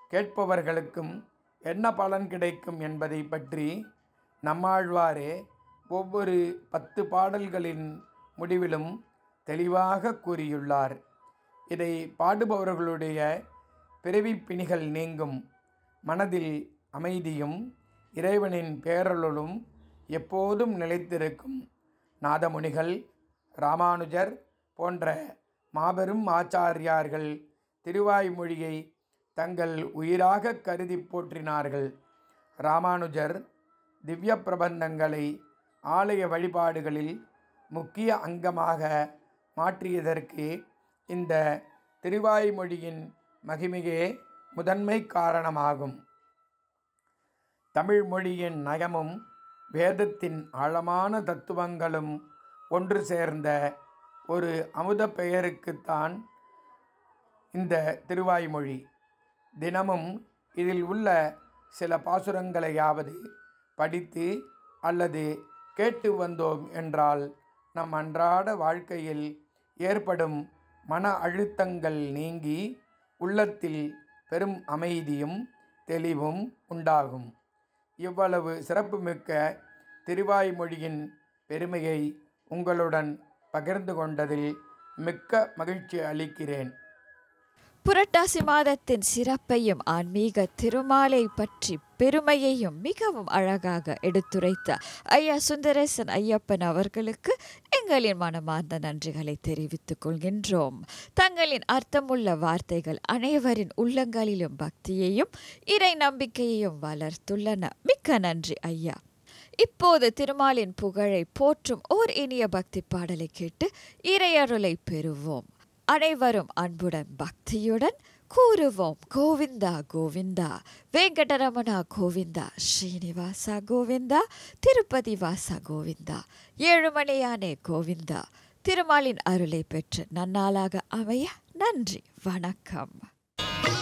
கேட்பவர்களுக்கும் என்ன பலன் கிடைக்கும் என்பதை பற்றி நம்மாழ்வாரே ஒவ்வொரு பத்து பாடல்களின் முடிவிலும் தெளிவாக கூறியுள்ளார் இதை பாடுபவர்களுடைய பிறவிப் பிணிகள் நீங்கும் மனதில் அமைதியும் இறைவனின் பேரருளும் எப்போதும் நிலைத்திருக்கும் நாதமுனிகள் ராமானுஜர் போன்ற மாபெரும் ஆச்சாரியார்கள் திருவாய்மொழியை தங்கள் உயிராக கருதி போற்றினார்கள் ராமானுஜர் திவ்ய பிரபந்தங்களை ஆலய வழிபாடுகளில் முக்கிய அங்கமாக மாற்றியதற்கு இந்த திருவாய்மொழியின் மகிமையே முதன்மை காரணமாகும் தமிழ் மொழியின் நயமும் வேதத்தின் ஆழமான தத்துவங்களும் ஒன்று சேர்ந்த ஒரு அமுத பெயருக்குத்தான் இந்த திருவாய்மொழி தினமும் இதில் உள்ள சில பாசுரங்களையாவது படித்து அல்லது கேட்டு வந்தோம் என்றால் நம் அன்றாட வாழ்க்கையில் ஏற்படும் மன அழுத்தங்கள் நீங்கி உள்ளத்தில் பெரும் அமைதியும் தெளிவும் உண்டாகும் இவ்வளவு சிறப்புமிக்க திருவாய்மொழியின் பெருமையை உங்களுடன் பகிர்ந்து கொண்டதில் மிக்க மகிழ்ச்சி அளிக்கிறேன் புரட்டாசி மாதத்தின் சிறப்பையும் ஆன்மீக திருமாலை பற்றி பெருமையையும் மிகவும் அழகாக எடுத்துரைத்த ஐயா சுந்தரேசன் ஐயப்பன் அவர்களுக்கு எங்களின் மனமார்ந்த நன்றிகளை தெரிவித்துக் கொள்கின்றோம் தங்களின் அர்த்தமுள்ள வார்த்தைகள் அனைவரின் உள்ளங்களிலும் பக்தியையும் இறை நம்பிக்கையையும் வளர்த்துள்ளன மிக்க நன்றி ஐயா இப்போது திருமாலின் புகழை போற்றும் ஓர் இனிய பக்தி பாடலை கேட்டு இறையருளை பெறுவோம் அனைவரும் அன்புடன் பக்தியுடன் கூறுவோம் கோவிந்தா கோவிந்தா வெங்கடரமணா கோவிந்தா ஸ்ரீனிவாசா கோவிந்தா திருப்பதி வாசா கோவிந்தா ஏழுமலையானே கோவிந்தா திருமாலின் அருளை பெற்று நன்னாளாக அமைய நன்றி வணக்கம்